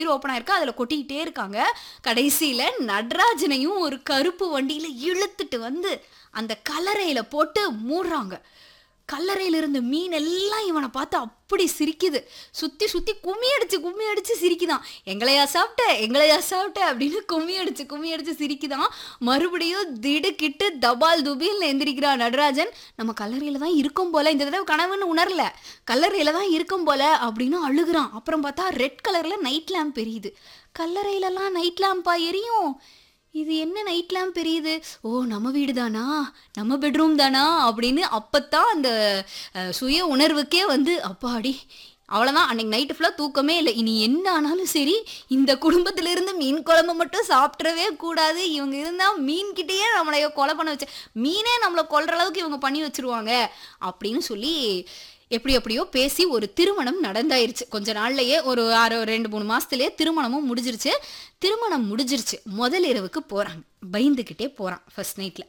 open ஆயிருக்கு அதில் கொட்டிக்கிட்டே இருக்காங்க கடைசியில் நடராஜனையும் ஒரு கருப்பு வண்டியில் இழுத்துட்டு வந்து அந்த கல்லறையில் போட்டு மூடுறாங்க கல்லறையில் இருந்த மீன் எல்லாம் இவனை பார்த்து அப்படி சிரிக்குது சுற்றி சுற்றி கும்மி அடிச்சு கும்மி அடிச்சு சிரிக்குதான் எங்களையா சாப்பிட்ட எங்களையா சாப்பிட்ட அப்படின்னு கும்மி அடிச்சு கும்மி அடிச்சு சிரிக்குதான் மறுபடியும் திடுக்கிட்டு தபால் துபியில் எந்திரிக்கிறான் நடராஜன் நம்ம கல்லறையில் தான் இருக்கும் போல இந்த தடவை கனவுன்னு உணரல கல்லறையில் தான் இருக்கும் போல அப்படின்னு அழுகுறான் அப்புறம் பார்த்தா ரெட் கலரில் நைட் லேம்ப் எரியுது கல்லறையிலலாம் நைட் லேம்பா எரியும் இது என்ன நைட் லேம்ப் எரியுது ஓ நம்ம வீடு தானா நம்ம பெட்ரூம் தானா அப்படின்னு அப்பத்தான் அந்த அஹ், சுய உணர்வுக்கே வந்து அப்பாடி அவ்வளோதான் அன்னைக்கு நைட்டு ஃபுல்லாக தூக்கமே இல்லை இனி என்ன ஆனாலும் சரி இந்த குடும்பத்திலிருந்து மீன் குழம்பு மட்டும் சாப்பிட்றவே கூடாது இவங்க இருந்தால் மீன்கிட்டயே நம்மளைய கொலை பண்ண வச்சு மீனே நம்மளை கொல்ற அளவுக்கு இவங்க பண்ணி வச்சிருவாங்க அப்படின்னு சொல்லி எப்படி எப்படியோ பேசி ஒரு திருமணம் நடந்தாயிருச்சு கொஞ்ச நாள்லயே ஒரு ஆறு ரெண்டு மூணு மாசத்துலயே திருமணமும் முடிஞ்சிருச்சு திருமணம் முடிஞ்சிருச்சு முதல் இரவுக்கு போறாங்க பயந்துக்கிட்டே போறான் ஃபர்ஸ்ட் நைட்ல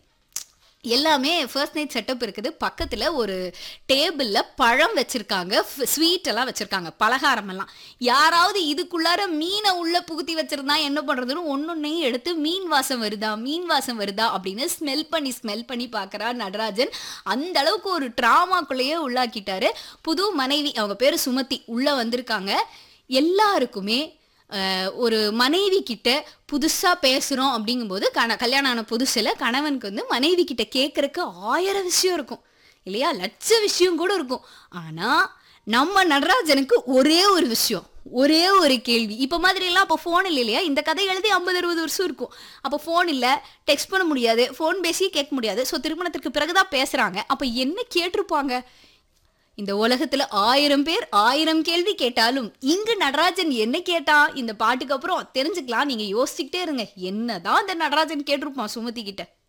எல்லாமே ஃபர்ஸ்ட் நைட் செட்டப் இருக்குது பக்கத்தில் ஒரு டேபிளில் பழம் வச்சுருக்காங்க ஸ்வீட் எல்லாம் வச்சுருக்காங்க பலகாரம் எல்லாம் யாராவது இதுக்குள்ளார மீனை உள்ளே புகுத்தி வச்சுருந்தா என்ன பண்ணுறதுன்னு ஒன்னொன்னையும் எடுத்து மீன் வாசம் வருதா மீன் வாசம் வருதா அப்படின்னு ஸ்மெல் பண்ணி ஸ்மெல் பண்ணி பார்க்குறா நடராஜன் அந்த அளவுக்கு ஒரு ட்ராமாக்குள்ளேயே உள்ளாக்கிட்டாரு புது மனைவி அவங்க பேர் சுமதி உள்ளே வந்திருக்காங்க எல்லாருக்குமே அஹ், ஒரு மனைவி கிட்ட புதுசா பேசுறோம் அப்படிங்கும்போது கண கல்யாணம் ஆன புதுசுல கணவனுக்கு வந்து மனைவி கிட்ட கேட்கறக்கு ஆயிரம் விஷயம் இருக்கும் இல்லையா லட்ச விஷயம் கூட இருக்கும் ஆனா நம்ம நடராஜனுக்கு ஒரே ஒரு விஷயம் ஒரே ஒரு கேள்வி இப்போ மாதிரி எல்லாம் அப்போ ஃபோன் இல்லை இல்லையா இந்த கதை எழுதி ஐம்பது அறுபது வருஷம் இருக்கும் அப்போ ஃபோன் இல்லை டெக்ஸ்ட் பண்ண முடியாது ஃபோன் பேசி கேட்க முடியாது ஸோ திருமணத்திற்கு பிறகுதான் பேசுறாங்க அப்போ என்ன கேட்டிருப்பாங்க இந்த உலகத்துல ஆயிரம் பேர் ஆயிரம் கேள்வி கேட்டாலும் இங்கு நடராஜன் என்ன கேட்டா இந்த பாட்டுக்கு அப்புறம் தெரிஞ்சுக்கலாம் நீங்க யோசிச்சுக்கிட்டே இருங்க என்னதான் இந்த நடராஜன் கேட்டிருப்பான் சுமதி கிட்ட